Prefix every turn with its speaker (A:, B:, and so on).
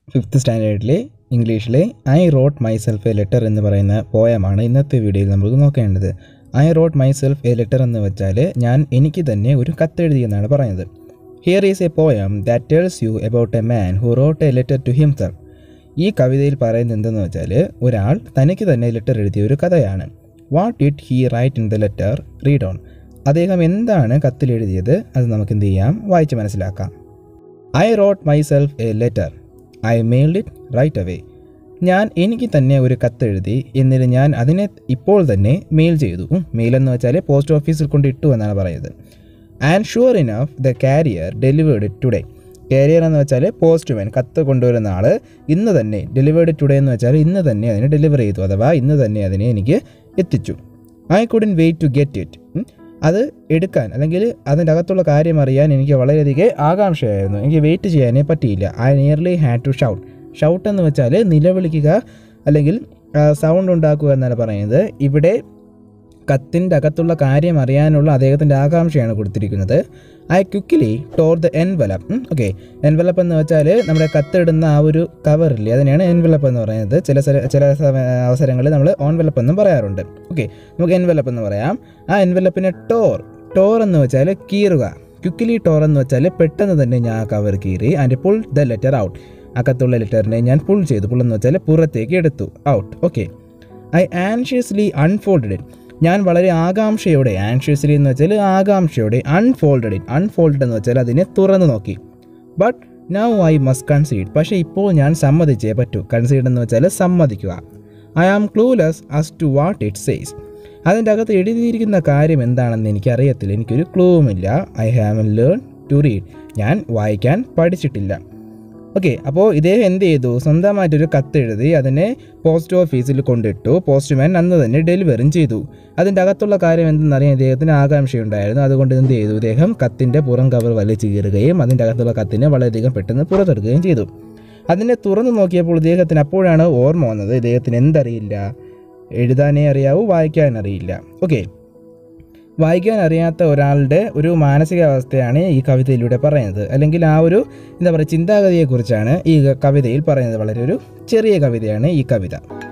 A: fifth സ്റ്റാൻഡേർഡിലെ ഇംഗ്ലീഷിലെ I wrote myself a letter എന്ന് പറയുന്ന പോയമാണ് ഇന്നത്തെ വീഡിയോയിൽ നമുക്ക് നോക്കേണ്ടത് I wrote myself a letter എന്ന് വെച്ചാൽ ഞാൻ എനിക്ക് തന്നെ ഒരു കത്തെഴുതി എന്നാണ് പറയുന്നത് here is a poem that tells you about a man who wrote a letter to himself ഈ കവിതയിൽ പറയുന്നത് എന്തെന്ന് വെച്ചാൽ ഒരാൾ തനിക്ക് തന്നെ ലെറ്റർ എഴുതിയ ഒരു കഥയാണ് what did he write in the letter read on അദ്ദേഹം എന്താണ് കത്തിൽ എഴുതിയത് അത് നമുക്ക് എന്ത് ചെയ്യാം വായിച്ച് മനസ്സിലാക്കാം I wrote myself a letter I mailed it right away ഞാൻ എനിക്ക് തന്നെ ഒരു കത്തെഴുതി എന്നിട്ട് ഞാൻ അതിനെ ഇപ്പോൾ തന്നെ മെയിൽ ചെയ്തു മെയിൽ എന്ന് വെച്ചാൽ പോസ്റ്റ് ഓഫീസിൽ കൊണ്ട് ഇട്ടു എന്നാണ് പറയുന്നത് and sure enough the carrier delivered it today carrier എന്ന് വെച്ചാൽ പോസ്റ്റ്മാൻ കത്ത് കൊണ്ടുവരുന്ന ആൾ ഇന്ന് തന്നെ ഡെലിവേർഡ് ടുഡേ എന്ന് വെച്ചാൽ ഇന്ന് തന്നെ അതിനെ ഡെലിവർ ചെയ്തു അഥവാ ഇന്ന് തന്നെ അതിനെ എനിക്ക് എത്തിച്ചു I couldn't wait to get it അത് എടുക്കാൻ അല്ലെങ്കിൽ അതിൻ്റെ അകത്തുള്ള കാര്യം അറിയാൻ എനിക്ക് വളരെയധികം ആകാംക്ഷയായിരുന്നു എനിക്ക് വെയിറ്റ് ചെയ്യാനേ പറ്റിയില്ല I nearly had to shout shout എന്ന് വെച്ചാൽ നിലവിളിക്കുക അല്ലെങ്കിൽ സൗണ്ട് ഉണ്ടാക്കുക എന്നാണ് പറയുന്നത് ഇവിടെ കത്തിൻ്റെ അകത്തുള്ള കാര്യം അറിയാനുള്ള അദ്ദേഹത്തിൻ്റെ ആകാംക്ഷയാണ് കൊടുത്തിരിക്കുന്നത് I quickly tore the envelope okay envelope എന്ന് വെച്ചാൽ നമ്മുടെ കത്തിടുന്ന ആ ഒരു കവറില്ലേ അതിനെയാണ് എൻവലപ്പ് എന്ന് പറയുന്നത് ചില സ്ഥല- ചില സമ- അവസരങ്ങളിൽ നമ്മൾ ഓൺവലപ്പ് എന്നും പറയാറുണ്ട് ഓക്കെ നമുക്ക് എൻവലപ്പ് എന്ന് പറയാം ആ എൻവലപ്പിനെ ടോർ ടോർ എന്ന് വെച്ചാൽ കീറുക ക്വിക്കലി ടോർ എന്ന് വെച്ചാൽ പെട്ടെന്ന് തന്നെ ഞാൻ ആ കവർ കീറി and pull the letter out അകത്തുള്ള ലെറ്ററിനെ ഞാൻ പുൾ ചെയ്തു പുൾ എന്ന് വെച്ചാൽ പുറത്തേക്ക് എടുത്തു out okay I anxiously unfolded it ഞാൻ വളരെ ആകാംക്ഷയോടെ ആൻഷ്യസ്ലി എന്ന് വെച്ചാൽ ആകാംക്ഷയോടെ അൺഫോൾഡഡ് ഇറ്റ് അൺഫോൾഡഡ് എന്ന് വെച്ചാൽ അതിനെ തുറന്നു നോക്കി but now I must concede പക്ഷേ ഇപ്പോൾ ഞാൻ സമ്മതിച്ചേ പറ്റൂ കൺസീഡ് എന്ന് വെച്ചാൽ സമ്മതിക്കുക I am clueless as to what it says അതിൻ്റെ അകത്ത് എഴുതിയിരിക്കുന്ന കാര്യം എന്താണെന്ന് എനിക്കറിയത്തില്ല എനിക്കൊരു ക്ലൂവുമില്ല I have learn to read ഞാൻ വായിക്കാൻ പഠിച്ചിട്ടില്ല ഓക്കെ അപ്പോൾ ഇദ്ദേഹം എന്ത് ചെയ്തു സ്വന്തമായിട്ടൊരു കത്തെഴുതി അതിനെ പോസ്റ്റ് ഓഫീസിൽ കൊണ്ടിട്ടു പോസ്റ്റ്മാൻ അന്ന് തന്നെ ഡെലിവറും ചെയ്തു അതിൻ്റെ അകത്തുള്ള കാര്യം എന്തെന്നറിയാൻ ഇദ്ദേഹത്തിന് ആകാംക്ഷയുണ്ടായിരുന്നു അതുകൊണ്ട് എന്ത് ചെയ്തു ഇദ്ദേഹം കത്തിൻ്റെ പുറം കവർ വലിച്ചു കീറുകയും അതിൻ്റെ അകത്തുള്ള കത്തിനെ വളരെയധികം പെട്ടെന്ന് പുറത്തെടുക്കുകയും ചെയ്തു അതിനെ തുറന്നു നോക്കിയപ്പോൾ ഇദ്ദേഹത്തിന് അപ്പോഴാണ് ഓർമ്മ വന്നത് ഇദ്ദേഹത്തിന് എന്തറിയില്ല എഴുതാനേ അറിയാവൂ വായിക്കാൻ അറിയില്ല ഓക്കെ വായിക്കാൻ അറിയാത്ത ഒരാളുടെ ഒരു മാനസികാവസ്ഥയാണ് ഈ കവിതയിലൂടെ പറയുന്നത് അല്ലെങ്കിൽ ആ ഒരു എന്താ പറയുക ചിന്താഗതിയെക്കുറിച്ചാണ് ഈ കവിതയിൽ പറയുന്നത് വളരെ ഒരു ചെറിയ കവിതയാണ് ഈ കവിത